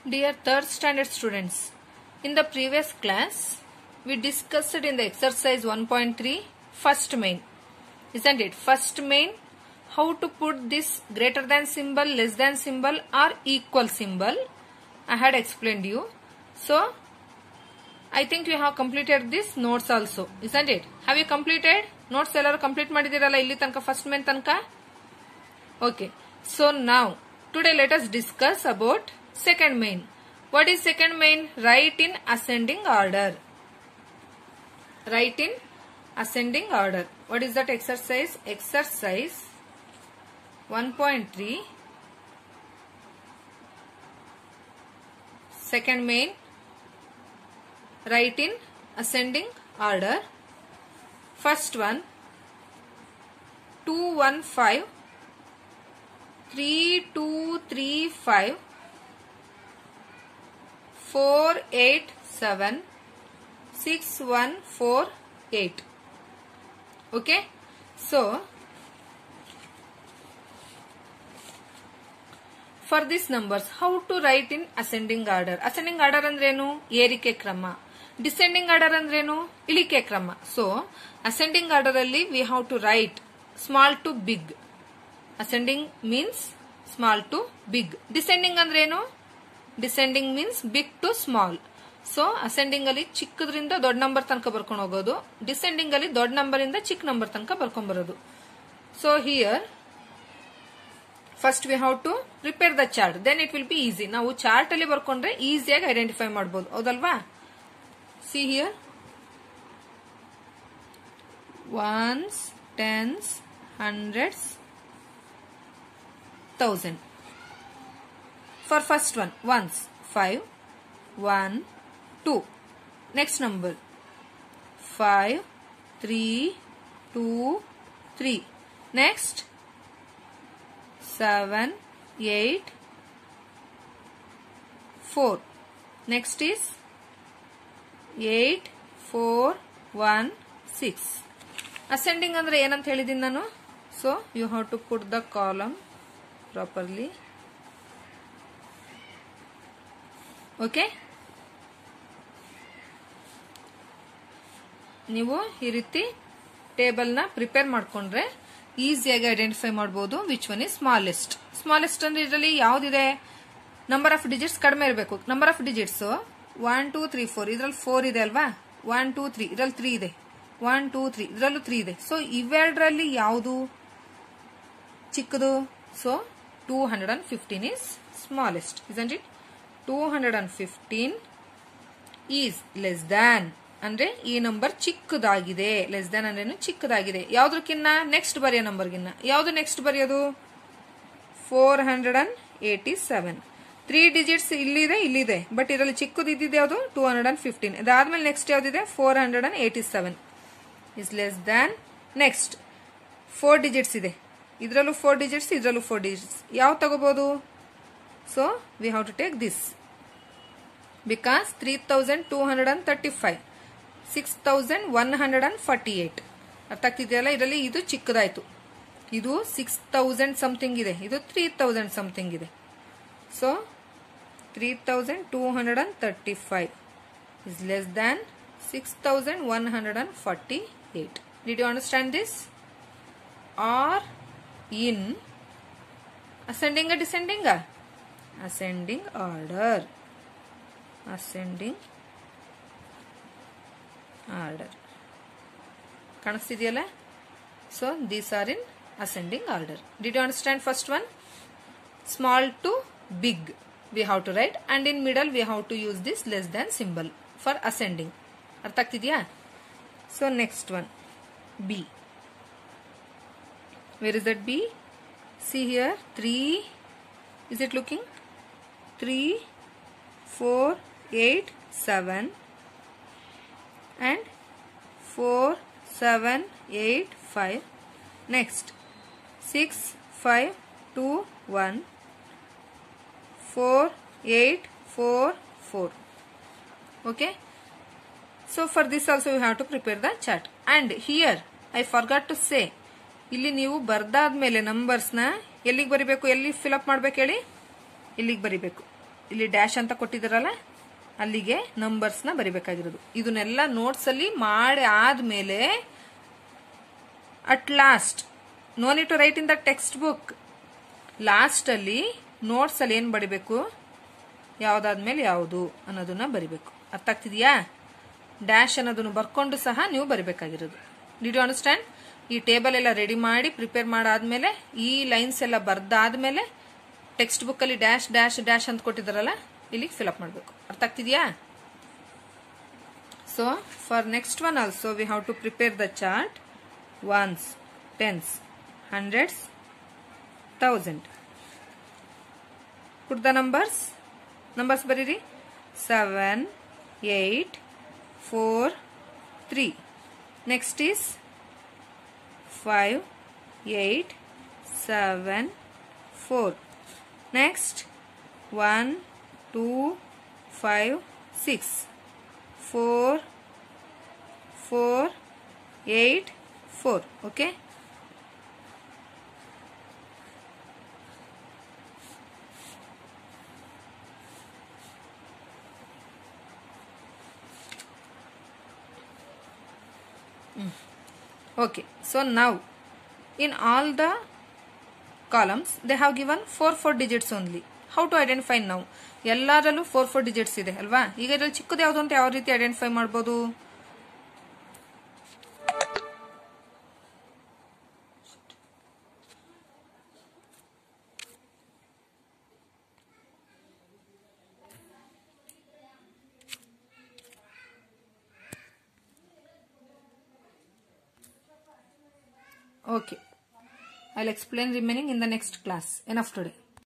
Dear third standard students, in the previous class we discussed in the exercise 1.3 first main, isn't it? First main, how to put this greater than symbol, less than symbol or equal symbol. I had explained you. So, I think you have completed this notes also, isn't it? Have you completed? Notes ಎಲ್ಲರೂ complete ಮಾಡಿದಿರಲ್ಲ ಇಲ್ಲಿ ತನಕ first main ತನಕ okay so ನಾವ್ today let us discuss about second main what is second main write in ascending order write in ascending order what is that exercise exercise one point three second main write in ascending order First one 215 3235 487 6148 okay so for these numbers how to write in ascending order ascending order ಅಂದ್ರೇನು ಏರಿಕೆ ಕ್ರಮ descending order ಅಂದ್ರೇನು ಇಳಿಕೆ ಕ್ರಮ so ascending order ಅಲ್ಲಿ we have to write small to big ascending means small to big descending ಅಂದ್ರೇನು descending means big to small so ascending ಅಲ್ಲಿ ಚಿಕ್ಕದ್ರಿಂದ ದೊಡ್ಡ ನಂಬರ್ ತನಕ ಬರ್ಕೊಂಡು ಹೋಗೋದು ಡಿಸೆಂಡಿಂಗ್ ಅಲ್ಲಿ ದೊಡ್ಡ ನಂಬರ್ ಇಂದ ಚಿಕ್ಕ ನಂಬರ್ ತನಕ ಬರ್ಕೊಂಡ್ ಬರೋದು so here first we have to prepare the chart then it will be easy ನಾವು ಚಾರ್ಟ್ ಅಲ್ಲಿ ಬರ್ಕೊಂಡ್ರೆ ಈಸಿಯಾಗಿ ಐಡೆಂಟಿಫೈ ಮಾಡಬಹುದು ಹೌದಲ್ವಾ see here ones tens hundreds thousand for first one ones five one two next number five three two three next seven eight four next is eight four one six ascending ಅಂದ್ರೆ ಏನಂತ ಹೇಳಿದೀನಿ ನಾನು so you have to put the column properly okay ನೀವು ಈ ರೀತಿ ಟೇಬಲ್ನ prepare ಮಾಡ್ಕೊಂಡ್ರೆ ಈಸಿಯಾಗಿ ಐಡೆಂಟಿಫೈ ಮಾಡಬಹುದು which one is smallest smallest ಅಂದ್ರೆ ಇದರಲ್ಲಿ ಯಾವ್ದಿದೆ ನಂಬರ್ ಆಫ್ ಡಿಜಿಟ್ಸ್ ಕಡಿಮೆ ಇರಬೇಕು number of digits one two three four ಇದ್ರಲ್ಲಿ ಫೋರ್ ಇದೆ ಅಲ್ವಾ ಒನ್ ಟೂ ತ್ರೀ ಇದ್ರಲ್ಲಿ ತ್ರೀ ಇದೆ ಒನ್ ಟೂ ತ್ರೀ ಇದರಲ್ಲೂ ತ್ರೀ ಇದೆ ಸೊ ಇವೆರಡರಲ್ಲಿ ಯಾವುದು ಚಿಕ್ಕದು so two hundred and fifteen is smallest isn't it two hundred and fifteen is less than ಅಂದ್ರೆ ಈ ನಂಬರ್ ಚಿಕ್ಕದಾಗಿದೆ ಲೆಸ್ ದ್ಯಾನ್ ಅಂದ್ರೇನು ಚಿಕ್ಕದಾಗಿದೆ ಯಾವ್ದಕ್ಕಿನ್ನ ನೆಕ್ಸ್ಟ್ ಬರೆಯೋ ನಂಬರ್ಗಿನ್ನ ಯಾವ್ದು ನೆಕ್ಸ್ಟ್ ಬರೆಯೋದು four hundred and eighty seven three digits ಇಲ್ಲಿದೆ ಇಲ್ಲಿದೆ ಬಟ್ ಇದರಲ್ಲಿ ಚಿಕ್ಕದು ಇದ್ದಿದೆ ಯಾವುದು ಟೂ ಹಂಡ್ರೆಡ್ ಅಂಡ್ ಫಿಫ್ಟೀನ್ ಅದಾದ್ಮೇಲೆ ನೆಕ್ಸ್ಟ್ ಯಾವ್ದಿದೆ four hundred and eighty seven is less than next four digits ಇದೆ ಇದರಲ್ಲೂ ಫೋರ್ ಡಿಜಿಟ್ಸ್ ಇದರಲ್ಲೂ ಫೋರ್ ಡಿಜಿಟ್ಸ್ ಯಾವ ತಗೋಬಹುದು so we have to take this because three thousand two hundred and thirty five six thousand one hundred and forty eight ಅರ್ಥ ಆಗ್ತಿದೆಯಲ್ಲ ಇದರಲ್ಲಿ ಇದು ಚಿಕ್ಕದಾಯ್ತು ಇದು ಸಿಕ್ಸ್ ತೌಸಂಡ್ ಸಮಥಿಂಗ್ ಇದೆ ಇದು ತ್ರೀ ತೌಸಂಡ್ ಸಮಥಿಂಗ್ ಇದೆ so 3235 is less than 6148. Did you understand this? Or in ascending or descending? Ascending order. Ascending order. ಕಾಣಿಸ್ತಿದೆಯಲ್ಲ so these are in ascending order did you understand first one small to big we have to write and in middle we have to use this less than symbol for ascending ಅರ್ಥ ಆಗ್ತಿದ್ಯಾ so next one B where is that B C here three is it looking three four eight seven and four seven eight five next six five two one four eight four four okay so for this also you have to prepare the chart and here i forgot to say ಇಲ್ಲಿ ನೀವು ಬರ್ದಾದ್ಮೇಲೆ ನಂಬರ್ಸ್ನ ಎಲ್ಲಿಗೆ ಬರಿಬೇಕು ಎಲ್ಲಿ fill up ಮಾಡ್ಬೇಕು ಹೇಳಿ ಇಲ್ಲಿಗೆ ಬರಿಬೇಕು ಇಲ್ಲಿ ಡ್ಯಾಶ್ ಅಂತ ಕೊಟ್ಟಿದ್ದಾರಲ್ಲ ಅಲ್ಲಿಗೆ ನಂಬರ್ಸ್ನ ಬರಿಬೇಕಾಗಿರೋದು ಇದನ್ನೆಲ್ಲ ನೋಟ್ಸ್ ಅಲ್ಲಿ ಮಾಡಿ ಆದ್ಮೇಲೆ at last no need to write in the text book last ಅಲ್ಲಿ ನೋಟ್ಸ್ ಅಲ್ಲಿ ಏನ್ ಬರಿಬೇಕು ಯಾವ್ದಾದ್ಮೇಲೆ ಯಾವುದು ಅನ್ನೋದನ್ನ ಬರಿಬೇಕು ಅರ್ಥ ಆಗ್ತಿದ್ಯಾ ಡ್ಯಾಶ್ ಅನ್ನೋದನ್ನು ಬರ್ಕೊಂಡು ಸಹ ನೀವು ಬರಿಬೇಕಾಗಿರೋದು ಡಿಡ್ ಯು ಅಂಡರ್ಸ್ಟ್ಯಾಂಡ್ ಈ ಟೇಬಲ್ ಎಲ್ಲ ರೆಡಿ ಮಾಡಿ ಪ್ರಿಪೇರ್ ಮಾಡಾದ್ಮೇಲೆ ಈ ಲೈನ್ಸ್ ಎಲ್ಲ ಬರ್ದಾದ್ಮೇಲೆ ಟೆಕ್ಸ್ಟ್ ಬುಕ್ ಅಲ್ಲಿ ಡ್ಯಾಶ್ ಡ್ಯಾಶ್ ಡ್ಯಾಶ್ ಅಂತ ಕೊಟ್ಟಿದಾರಲ್ಲ ಇಲ್ಲಿ ಫಿಲ್ ಅಪ್ ಮಾಡಬೇಕು ಅರ್ಥ ಆಗ್ತಿದ್ಯಾ so for next one also we have to prepare the chart ones tens hundreds thousand put the numbers numbers ಬರೀರಿ seven eight four three next is five eight seven four next one two five six four four eight four okay okay so now in all the columns they have given 4 4 digits only how to identify now ಎಲ್ಲದರಲ್ಲೂ four four digits ಇದೆ ಅಲ್ವಾ ಈಗ ಇದ್ರಲ್ಲಿ ಚಿಕ್ಕದು ಯಾವುದು ಅಂತ ಯಾವ ರೀತಿ ಐಡೆಂಟಿಫೈ ಮಾಡ್ಬೋದು Okay. I'll explain remaining in the next class. Enough today.